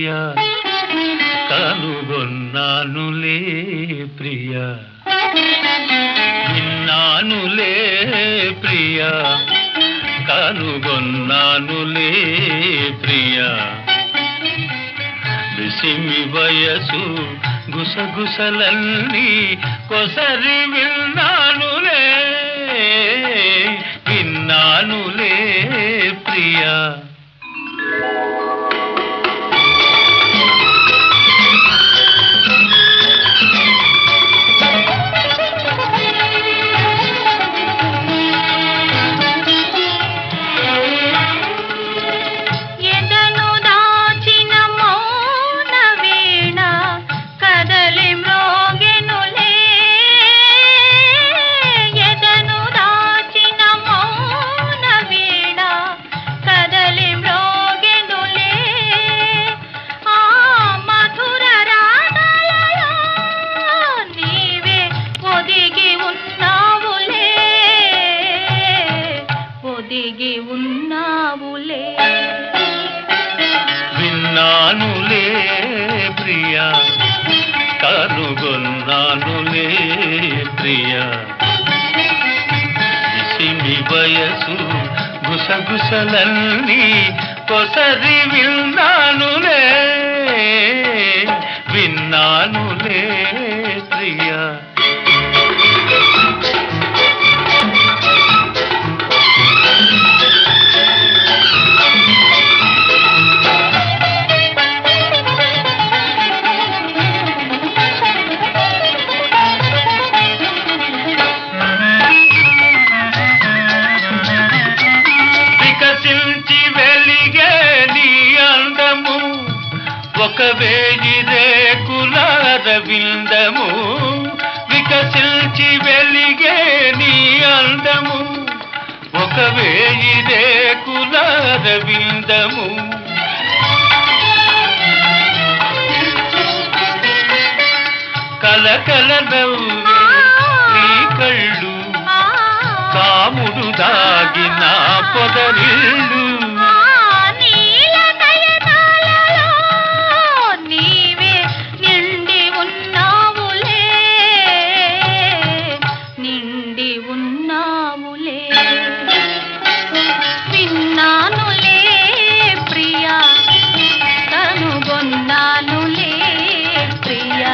ప్రియా కనుగొన్నానులే ప్రియా విన్నానులే ప్రియా కనుగొన్నానులే ప్రియా విసిమి వయసు గుసగుసలన్నీ కొసరి విన్నానులే విన్నానులే ప్రియా ఎదను దాచిన మౌన వీణ కదలి మ్రోగెనులే ఎదను దాచిన మౌన వీణ కదలి మ్రోగెనులే ఆ మధుర రాగలలో నీవే ఒదిగి ఉన్నావులే ఒదిగి ఉన్నావులే విన్నానులే ప్రియా కనుగొన్నానులే ప్రియా విసిమి వయసు గుసగుసలన్నీ కొసరి విన్నానులే విన్నానులే ప్రియా వికసించి వెలిగే నీ అందము ఒక వేయి రేకుల రవిందము వికసించి వెలిగే నీ అందము ఒక వేయి రేకుల రవిందము కలకల నవ్వే నీ కళ్ళు ఆ కాముడు దాగిన పొదరిల్లు ఆ నీల నయనాలలో నీవే నిండి ఉన్నావులే నిండి ఉన్నావులే విన్నానులే ప్రియా కనుగొన్నానులే ప్రియా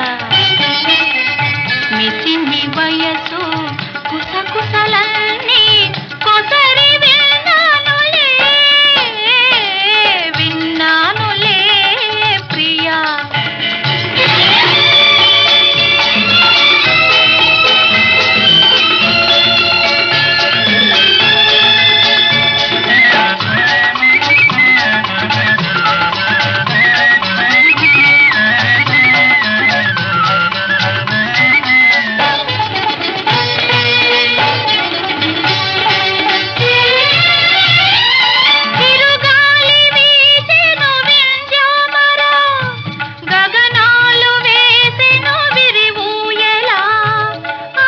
మిసిమి వయసు కుసకుసలన్నీ కొసరి విన్నానులే విన్నానులే ప్రియా తిరుగాలి వీచెను వింజామరా గగనాలు వేసెను విరివూయలా ఆ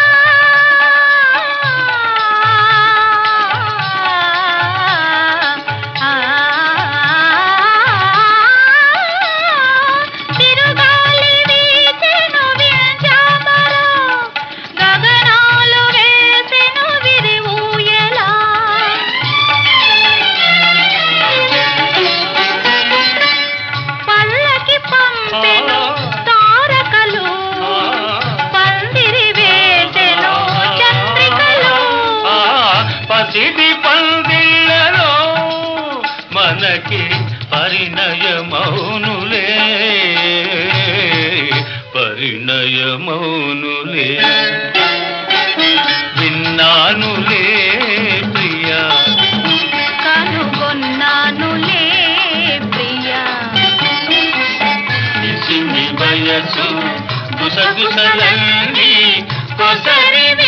తిరుగాలి వీచెను వింజామరా గగనాలు వేసెను విరివూయలా పల్లకి పంపెను తారకలు పందిరి వేసెను చంద్రికలు ఆ పసిడి పందిళ్ళలో మనకి పరిణయమౌనులే పరిణయమౌనులే విన్నానులే ప్రియా కనుగొన్నానులే ప్రియా నిసిమి వయసు గుసగుసలన్నీ కొసరి